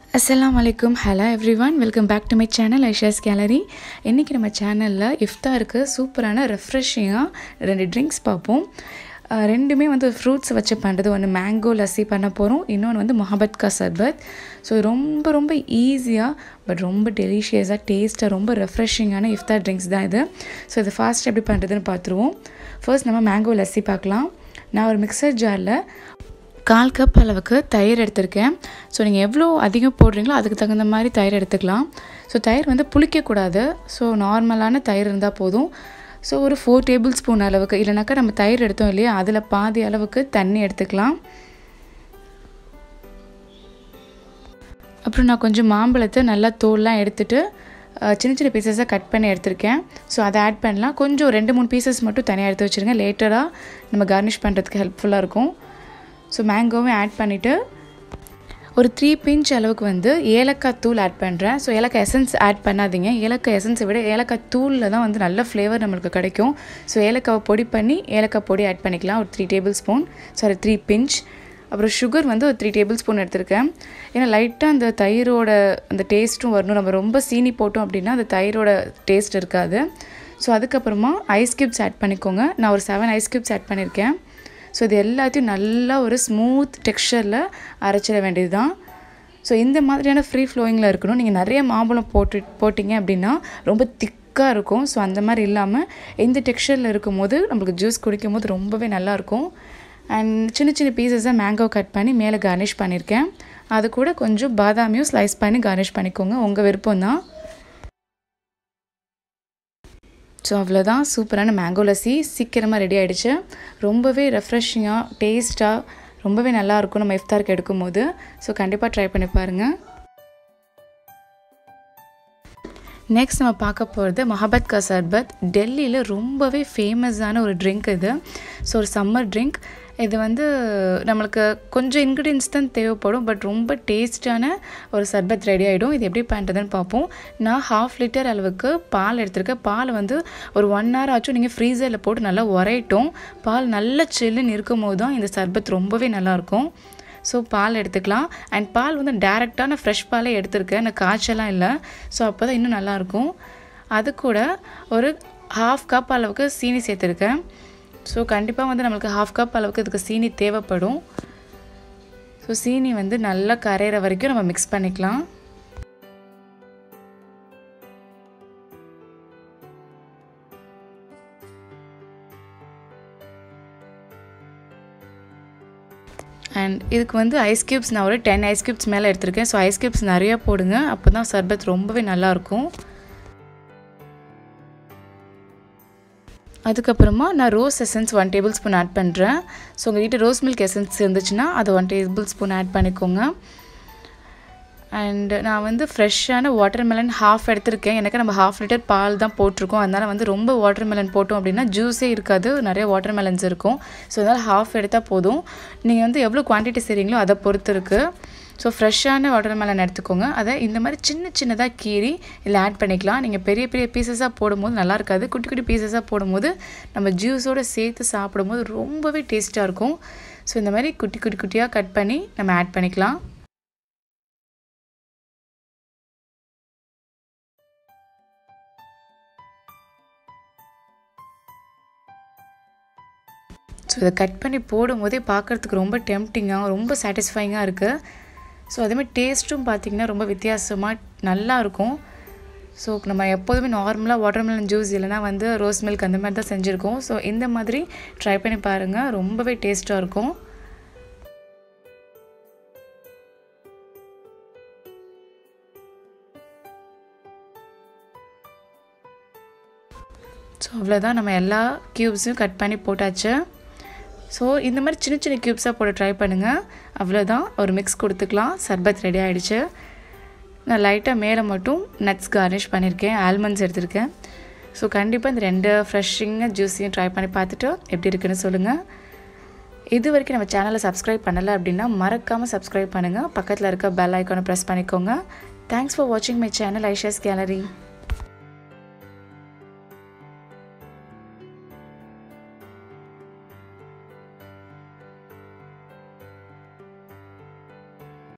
அஸ்ஸலாமு அலைக்கும் hello everyone welcome back to my channel Aisha's gallery இன்றைக்கி நம்ம சேனலில் இஃப்தாருக்கு சூப்பரான ரெஃப்ரெஷிங்காக ரெண்டு ட்ரிங்க்ஸ் பார்ப்போம் அஹ் ரெண்டுமே வந்து ஃப்ரூட்ஸ் வச்சு பண்ணுறது ஒன்று மேங்கோ லஸ்ஸி பண்ண போகிறோம் இன்னொன்று வந்து மொஹபத் கா சர்பத் ஸோ ரொம்ப ரொம்ப ஈஸியாக பட் ரொம்ப டெலிஷியஸாக டேஸ்ட்டாக ரொம்ப ரெஃப்ரெஷிங்கான இஃப்தார் ட்ரிங்க்ஸ் தான் இது ஸோ இது ஃபாஸ்ட் எப்படி பண்ணுறதுன்னு பார்த்துருவோம் ஃபர்ஸ்ட் நம்ம மேங்கோ லஸ்ஸி பார்க்கலாம் நான் ஒரு மிக்சர் ஜாரில் கால் கப் அளவுக்கு தயிர் எடுத்திருக்கேன் ஸோ நீங்கள் எவ்வளோ அதிகம் போடுறீங்களோ அதுக்கு தகுந்த மாதிரி தயிர் எடுத்துக்கலாம் ஸோ தயிர் வந்து புளிக்கக்கூடாது ஸோ நார்மலான தயிர் இருந்தால் போதும் ஸோ ஒரு ஃபோர் டேபிள் ஸ்பூன் அளவுக்கு இல்லைனாக்கா நம்ம தயிர் எடுத்தோம் இல்லையா அதில் பாதி அளவுக்கு தண்ணி எடுத்துக்கலாம் அப்புறம் நான் கொஞ்சம் மாம்பழத்தை நல்லா தோல்லாம் எடுத்துட்டு அஹ், சின்ன சின்ன பீசஸாக கட் பண்ணி எடுத்திருக்கேன் ஸோ அதை ஆட் பண்ணலாம் கொஞ்சம் ரெண்டு மூணு பீசஸ் மட்டும் தனியாக எடுத்து வச்சுருங்க லேட்டராக நம்ம கார்னிஷ் பண்ணுறதுக்கு ஹெல்ப்ஃபுல்லாக இருக்கும் ஸோ மேங்கோவும் ஆட் பண்ணிவிட்டு ஒரு த்ரீ பிஞ்ச் அளவுக்கு வந்து ஏலக்காய் தூள் ஆட் பண்ணுறேன் ஸோ ஏலக்காய் எசன்ஸ் ஆட் பண்ணாதீங்க ஏலக்காய் எசன்ஸை விட ஏலக்காய் தூளில் தான் வந்து நல்ல ஃப்ளேவர் நம்மளுக்கு கிடைக்கும் ஸோ ஏலக்காவை பொடி பண்ணி ஏலக்காய் பொடி ஆட் பண்ணிக்கலாம் ஒரு three tablespoon sorry three pinch அப்புறம் சுகர் வந்து ஒரு த்ரீ டேபிள் ஸ்பூன் எடுத்திருக்கேன் ஏன்னா லைட்டாக அந்த தயிரோட அந்த டேஸ்ட்டும் வரணும் நம்ம ரொம்ப சீனி போட்டோம் அப்படின்னா அந்த தயிரோட டேஸ்ட் இருக்காது ஸோ அதுக்கப்புறமா ஐஸ் கியூப்ஸ் ஆட் பண்ணிக்கோங்க நான் ஒரு செவன் ஐஸ் கியூப்ஸ் ஆட் பண்ணியிருக்கேன் ஸோ இது எல்லாத்தையும் நல்லா ஒரு ஸ்மூத் டெக்ஸ்சரில் அரைச்சிட வேண்டியது தான் ஸோ இந்த மாதிரியான ஃப்ரீ ஃப்ளோயிங்கில் இருக்கணும் நீங்கள் நிறைய மாம்பழம் போட்டு போட்டிங்க அப்படின்னா ரொம்ப திக்காக இருக்கும் ஸோ அந்த மாதிரி இல்லாமல் இந்த டெக்ஸ்சரில் இருக்கும்போது நம்மளுக்கு ஜூஸ் குடிக்கும் போது ரொம்பவே நல்லாயிருக்கும் அண்ட் சின்ன சின்ன பீசஸாக மேங்கோ கட் பண்ணி மேலே கார்னிஷ் பண்ணியிருக்கேன் அது கூட கொஞ்சம் பாதாமியும் ஸ்லைஸ் பண்ணி கார்னிஷ் பண்ணிக்கோங்க உங்கள் விருப்பம் தான் ஸோ அவ்வளோதான் சூப்பரான மேங்கோ லஸ்ஸி சீக்கிரமாக ரெடி ஆகிடுச்சு ரொம்பவே ரெஃப்ரெஷிங்காக டேஸ்ட்டாக ரொம்பவே நல்லாயிருக்கும் நம்ம இஃப்தாருக்கு எடுக்கும்போது ஸோ கண்டிப்பாக ட்ரை பண்ணி பாருங்கள் நெக்ஸ்ட் நம்ம பார்க்க போகிறது மொஹபத் கா சர்பத் டெல்லியில் ரொம்பவே ஃபேமஸான ஒரு ட்ரிங்க் இது ஸோ ஒரு சம்மர் ட்ரிங்க் இது வந்து நம்மளுக்கு கொஞ்சம் இன்க்ரீடியன்ஸ் தான் தேவைப்படும் பட் ரொம்ப டேஸ்டான ஒரு சர்பத் ரெடி ஆகிடும் இது எப்படி பண்ணுறதுன்னு பார்ப்போம் நான் ஹாஃப் லிட்டர் அளவுக்கு பால் எடுத்திருக்கேன் பால் வந்து ஒரு ஒன் ஹவர் ஆச்சும் நீங்கள் ஃப்ரீசரில் போட்டு நல்லா உரையட்டும் பால் நல்ல சில்லுன்னு இருக்கும் போது தான் இந்த சர்பத் ரொம்பவே நல்லாயிருக்கும் ஸோ பால் எடுத்துக்கலாம் அண்ட் பால் வந்து டேரெக்டான ஃப்ரெஷ் பாலே எடுத்திருக்கேன் எனக்கு காய்ச்சலாம் இல்லை ஸோ அப்போ தான் இன்னும் நல்லாயிருக்கும் அது கூட ஒரு ஹாஃப் கப் அளவுக்கு சீனி சேர்த்துருக்கேன் ஸோ கண்டிப்பாக வந்து நம்மளுக்கு ஹாஃப் கப் அளவுக்கு இதுக்கு சீனி தேவைப்படும் ஸோ சீனி வந்து நல்லா கரையிற வரைக்கும் நம்ம மிக்ஸ் பண்ணிக்கலாம் அண்ட் இதுக்கு வந்து ஐஸ் க்யூப்ஸ் நான் ஒரு டென் ஐஸ் க்யூப்ஸ் மேலே எடுத்திருக்கேன் ஸோ ஐஸ் க்யூப்ஸ் நிறையா போடுங்க அப்போ தான் சர்பத் ரொம்பவே நல்லாயிருக்கும் அதுக்கப்புறமா நான் rose essence one tablespoon add பண்ணுறேன் ஸோ உங்கள் வீட்டில் ரோஸ் மில்க் எசன்ஸ் இருந்துச்சுன்னா அதை ஒன் டேபிள் ஸ்பூன் ஆட் பண்ணிக்கோங்க அண்ட் நான் வந்து ஃப்ரெஷ்ஷான வாட்டர் மெலன் ஹாஃப் எடுத்திருக்கேன் எனக்கு நம்ம ஹாஃப் லிட்டர் பால் தான் போட்டிருக்கோம் அதனால் வந்து ரொம்ப வாட்டர் மெலன் போட்டோம் அப்படின்னா ஜூஸே இருக்காது நிறைய வாட்டர் மெலன்ஸ் இருக்கும் ஸோ அதனால் ஹாஃப் எடுத்தால் போதும் நீங்கள் வந்து எவ்வளோ குவான்டிட்டி செய்கிறீங்களோ அதை பொறுத்து இருக்குது ஸோ ஃப்ரெஷ்ஷான வாட்டர் மெலன் எடுத்துக்கோங்க அதை இந்த மாதிரி சின்ன சின்னதாக கீறி இதில் ஆட் பண்ணிக்கலாம் நீங்கள் பெரிய பெரிய பீசஸாக போடும்போது நல்லா இருக்காது குட்டி குட்டி பீசஸாக போடும்போது நம்ம ஜூஸோடு சேர்த்து சாப்பிடும்போது ரொம்பவே டேஸ்ட்டாக இருக்கும் ஸோ இந்த மாதிரி குட்டி குட்டி குட்டியாக கட் பண்ணி நம்ம ஆட் பண்ணிக்கலாம் ஸோ இதை கட் பண்ணி போடும்போதே பார்க்குறதுக்கு ரொம்ப டெம்டிங்காக ரொம்ப சாட்டிஸ்ஃபைங்காக இருக்குது ஸோ அதேமாதிரி டேஸ்ட்டும் பார்த்திங்கன்னா ரொம்ப வித்தியாசமாக நல்லா இருக்கும் ஸோ நம்ம எப்போதுமே நார்மலாக வாட்டர்மெலன் ஜூஸ் இல்லைனா வந்து ரோஸ் மில்க் அந்த மாதிரி தான் செஞ்சுருக்கோம் ஸோ இந்த மாதிரி ட்ரை பண்ணி பாருங்கள் ரொம்பவே டேஸ்ட்டாக இருக்கும் ஸோ அவ்வளோதான் நம்ம எல்லா க்யூப்ஸையும் கட் பண்ணி போட்டாச்சு ஸோ இந்த மாதிரி சின்ன சின்ன க்யூப்ஸாக போட்டு ட்ரை பண்ணுங்கள் அவ்வளோதான் ஒரு மிக்ஸ் கொடுத்துக்கலாம் சர்பத் ரெடி ஆகிடுச்சு நான் லைட்டாக மேலே மட்டும் நட்ஸ் கார்னிஷ் பண்ணியிருக்கேன் ஆல்மண்ட்ஸ் எடுத்திருக்கேன் ஸோ கண்டிப்பாக இந்த ரெண்டு ஃப்ரெஷ்ஷிங்காக ஜூஸையும் ட்ரை பண்ணி பார்த்துட்டு எப்படி இருக்குன்னு சொல்லுங்கள் இது வரைக்கும் நம்ம சேனலை சப்ஸ்கிரைப் பண்ணலை அப்படின்னா மறக்காமல் சப்ஸ்கிரைப் பண்ணுங்கள் பக்கத்தில் இருக்க பெல் ஐக்கானை ப்ரெஸ் பண்ணிக்கோங்க தேங்க்ஸ் ஃபார் வாட்சிங் மை சேனல் ஐஷாஸ் கேலரி